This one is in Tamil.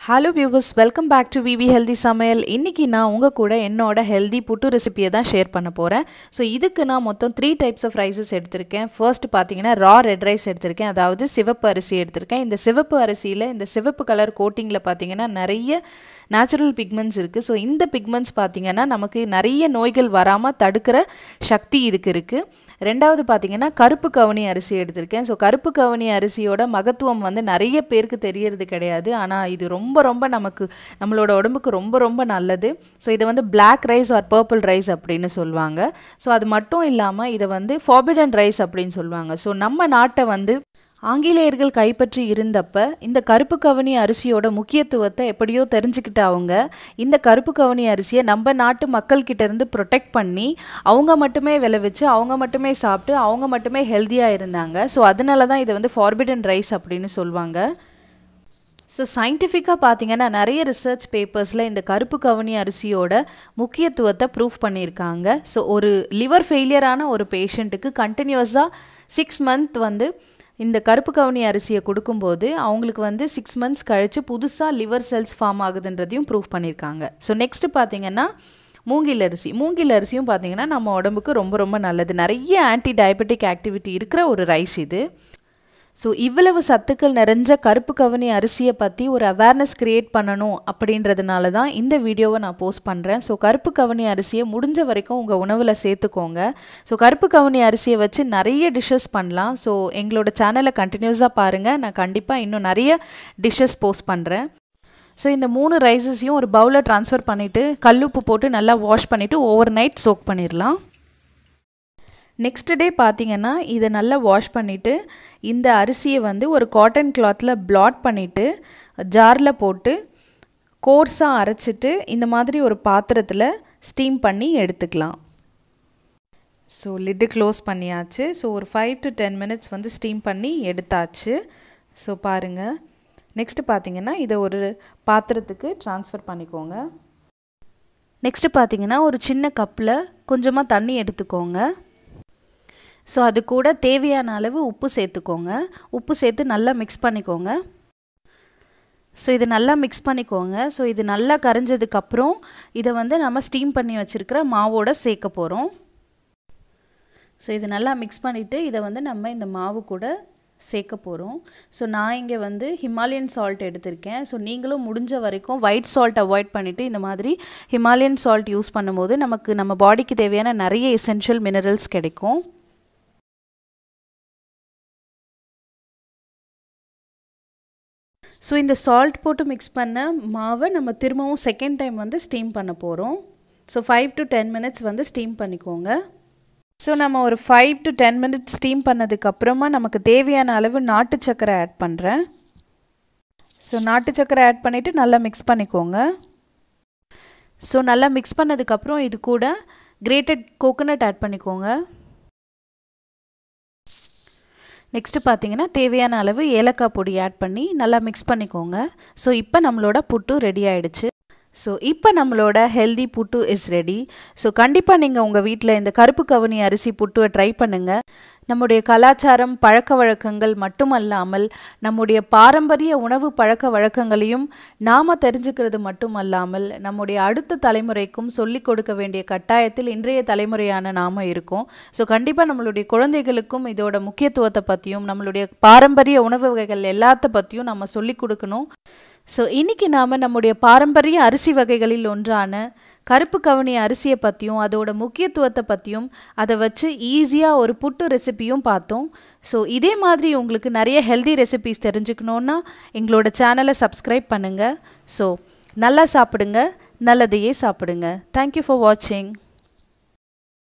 hello viewers welcome back to விவி ஹெல்தி சமையல் இன்றைக்கி நான் உங்கள் கூட என்னோட ஹெல்தி புட்டு ரெசிபியை தான் ஷேர் பண்ண போகிறேன் ஸோ இதுக்கு நான் மொத்தம் த்ரீ டைப்ஸ் ஆஃப் ரைஸஸ் எடுத்திருக்கேன் ஃபர்ஸ்ட் பார்த்தீங்கன்னா ரா ரெட் ரைஸ் எடுத்திருக்கேன் அதாவது சிவப்பு அரிசி எடுத்திருக்கேன் இந்த சிவப்பு அரிசியில் இந்த சிவப்பு கலர் கோட்டிங்கில் பார்த்தீங்கன்னா நிறைய நேச்சுரல் பிக்மெண்ட்ஸ் இருக்குது ஸோ இந்த பிக்மெண்ட்ஸ் பார்த்தீங்கன்னா நமக்கு நிறைய நோய்கள் வராமல் தடுக்கிற சக்தி இதுக்கு இருக்குது ரெண்டாவது பார்த்தீங்கன்னா கருப்பு கவனி அரிசி எடுத்திருக்கேன் ஸோ கருப்பு கவனி அரிசியோட மகத்துவம் வந்து நிறைய பேருக்கு தெரியறது கிடையாது ஆனால் இது ரொம்ப ரொம்ப நமக்கு நம்மளோட உடம்புக்கு ரொம்ப ரொம்ப நல்லது ஸோ இதை வந்து black rice or purple rice அப்படின்னு சொல்லுவாங்க ஸோ அது மட்டும் இல்லாமல் இதை வந்து ஃபார்பிடன் ரைஸ் அப்படின்னு சொல்லுவாங்க ஸோ நம்ம நாட்டை வந்து ஆங்கிலேயர்கள் கைப்பற்றி இருந்தப்ப இந்த கருப்பு கவனி அரிசியோட முக்கியத்துவத்தை எப்படியோ தெரிஞ்சுக்கிட்ட அவங்க இந்த கருப்பு கவனி அரிசியை நம்ம நாட்டு மக்கள்கிட்ட இருந்து ப்ரொடெக்ட் பண்ணி அவங்க மட்டுமே விளைவிச்சு அவங்க மட்டுமே சாப்பிட்டு அவங்க மட்டுமே ஹெல்த்தியாக இருந்தாங்க ஸோ அதனால தான் இதை வந்து ஃபார்பிடன் ரைஸ் அப்படின்னு சொல்லுவாங்க ஸோ சயின்டிஃபிக்காக பார்த்தீங்கன்னா நிறைய ரிசர்ச் பேப்பர்ஸில் இந்த கருப்பு கவனி அரிசியோட முக்கியத்துவத்தை ப்ரூவ் பண்ணியிருக்காங்க ஸோ ஒரு லிவர் ஃபெயிலியரான ஒரு பேஷண்ட்டுக்கு கண்டினியூஸாக சிக்ஸ் மந்த் வந்து இந்த கருப்பு கவனி அரிசியை கொடுக்கும்போது அவங்களுக்கு வந்து சிக்ஸ் மந்த்ஸ் கழித்து புதுசாக லிவர் செல்ஸ் ஃபார்ம் ஆகுதுன்றதையும் ப்ரூவ் பண்ணியிருக்காங்க ஸோ நெக்ஸ்ட்டு பார்த்தீங்கன்னா மூங்கில் அரிசி மூங்கில் அரிசியும் பார்த்தீங்கன்னா நம்ம உடம்புக்கு ரொம்ப ரொம்ப நல்லது நிறைய ஆன்டி டயபெட்டிக் ஆக்டிவிட்டி இருக்கிற ஒரு ரைஸ் இது ஸோ இவ்வளவு சத்துக்கள் நிறைஞ்ச கருப்பு கவனி அரிசியை பற்றி ஒரு அவேர்னஸ் க்ரியேட் பண்ணணும் அப்படின்றதுனால தான் இந்த வீடியோவை நான் போஸ்ட் பண்ணுறேன் ஸோ கருப்பு கவனி அரிசியை முடிஞ்ச வரைக்கும் உங்கள் உணவில் சேர்த்துக்கோங்க ஸோ கருப்பு கவனி அரிசியை வச்சு நிறைய டிஷ்ஷஸ் பண்ணலாம் ஸோ எங்களோட சேனலை கண்டினியூஸாக பாருங்கள் நான் கண்டிப்பாக இன்னும் நிறைய டிஷ்ஷஸ் போஸ்ட் பண்ணுறேன் ஸோ இந்த மூணு ரைஸஸையும் ஒரு பவுலில் ட்ரான்ஸ்ஃபர் பண்ணிவிட்டு கல்லுப்பு போட்டு நல்லா வாஷ் பண்ணிவிட்டு ஓவர் நைட் சோக் பண்ணிடலாம் நெக்ஸ்ட் டே பார்த்தீங்கன்னா இதை நல்லா வாஷ் பண்ணிவிட்டு இந்த அரிசியை வந்து ஒரு காட்டன் கிளாத்தில் பிளாட் பண்ணிவிட்டு ஜாரில் போட்டு கோர்ஸாக அரைச்சிட்டு இந்த மாதிரி ஒரு பாத்திரத்தில் ஸ்டீம் பண்ணி எடுத்துக்கலாம் ஸோ லிட்டு க்ளோஸ் பண்ணியாச்சு ஸோ ஒரு ஃபைவ் டு டென் மினிட்ஸ் வந்து ஸ்டீம் பண்ணி எடுத்தாச்சு ஸோ பாருங்கள் நெக்ஸ்ட்டு பார்த்தீங்கன்னா இதை ஒரு பாத்திரத்துக்கு ட்ரான்ஸ்ஃபர் பண்ணிக்கோங்க நெக்ஸ்ட்டு பார்த்தீங்கன்னா ஒரு சின்ன கப்பில் கொஞ்சமாக தண்ணி எடுத்துக்கோங்க ஸோ அது கூட தேவையான அளவு உப்பு சேர்த்துக்கோங்க உப்பு சேர்த்து நல்லா மிக்ஸ் பண்ணிக்கோங்க ஸோ இது நல்லா மிக்ஸ் பண்ணிக்கோங்க ஸோ இது நல்லா கரைஞ்சதுக்கப்புறம் இதை வந்து நம்ம ஸ்டீம் பண்ணி வச்சுருக்கிற மாவோட சேர்க்க போகிறோம் ஸோ இது நல்லா மிக்ஸ் பண்ணிவிட்டு இதை வந்து நம்ம இந்த மாவு கூட சேர்க்க போகிறோம் ஸோ நான் இங்கே வந்து ஹிமாலயன் சால்ட் எடுத்திருக்கேன் ஸோ நீங்களும் முடிஞ்ச வரைக்கும் ஒயிட் சால்ட் அவாய்ட் பண்ணிவிட்டு இந்த மாதிரி ஹிமாலயன் சால்ட் யூஸ் பண்ணும்போது நமக்கு நம்ம பாடிக்கு தேவையான நிறைய எசென்ஷியல் மினரல்ஸ் கிடைக்கும் ஸோ இந்த சால்ட் போட்டு மிக்ஸ் பண்ண மாவை நம்ம திரும்பவும் செகண்ட் டைம் வந்து ஸ்டீம் பண்ண போகிறோம் so five to ten minutes வந்து ஸ்டீம் பண்ணிக்கோங்க ஸோ நம்ம ஒரு five to ten minutes steam பண்ணதுக்கப்புறமா நமக்கு தேவையான அளவு நாட்டு சக்கரை ஆட் பண்ணுறேன் ஸோ நாட்டு சக்கரை ஆட் பண்ணிவிட்டு நல்லா மிக்ஸ் பண்ணிக்கோங்க ஸோ நல்லா மிக்ஸ் பண்ணதுக்கப்புறம் இது கூட கிரேட்டட் கோகோனட் ஆட் பண்ணிக்கோங்க நெக்ஸ்ட்டு பார்த்தீங்கன்னா தேவையான அளவு ஏலக்காய் பொடி ஆட் பண்ணி நல்லா மிக்ஸ் பண்ணிக்கோங்க ஸோ இப்போ நம்மளோட புட்டு ரெடி ஆகிடுச்சு ஸோ இப்போ நம்மளோட healthy puttu is ready so கண்டிப்பாக நீங்கள் உங்கள் வீட்டில் இந்த கருப்பு கவனி அரிசி புட்டுவை ட்ரை பண்ணுங்கள் நம்முடைய கலாச்சாரம் பழக்க வழக்கங்கள் மட்டுமல்லாமல் நம்முடைய பாரம்பரிய உணவு பழக்க வழக்கங்களையும் நாம் தெரிஞ்சுக்கிறது மட்டுமல்லாமல் நம்முடைய அடுத்த தலைமுறைக்கும் சொல்லிக் கொடுக்க வேண்டிய கட்டாயத்தில் இன்றைய தலைமுறையான நாம் இருக்கோம் ஸோ கண்டிப்பாக நம்மளுடைய குழந்தைகளுக்கும் இதோட முக்கியத்துவத்தை பற்றியும் நம்மளுடைய பாரம்பரிய உணவு வகைகள் எல்லாத்த பற்றியும் நம்ம சொல்லிக் கொடுக்கணும் ஸோ இன்றைக்கி நாம் நம்முடைய பாரம்பரிய அரிசி வகைகளில் ஒன்றான கருப்பு கவனி அரிசியை பற்றியும் அதோட முக்கியத்துவத்தை பற்றியும் அதை வச்சு ஈஸியாக ஒரு புட்டு ரெசிபியும் பார்த்தோம் ஸோ இதே மாதிரி உங்களுக்கு நிறைய ஹெல்தி ரெசிபிஸ் தெரிஞ்சுக்கணுன்னா எங்களோட சேனலை சப்ஸ்கிரைப் பண்ணுங்கள் ஸோ நல்லா சாப்பிடுங்க நல்லதையே சாப்பிடுங்க தேங்க்யூ ஃபார் வாட்சிங்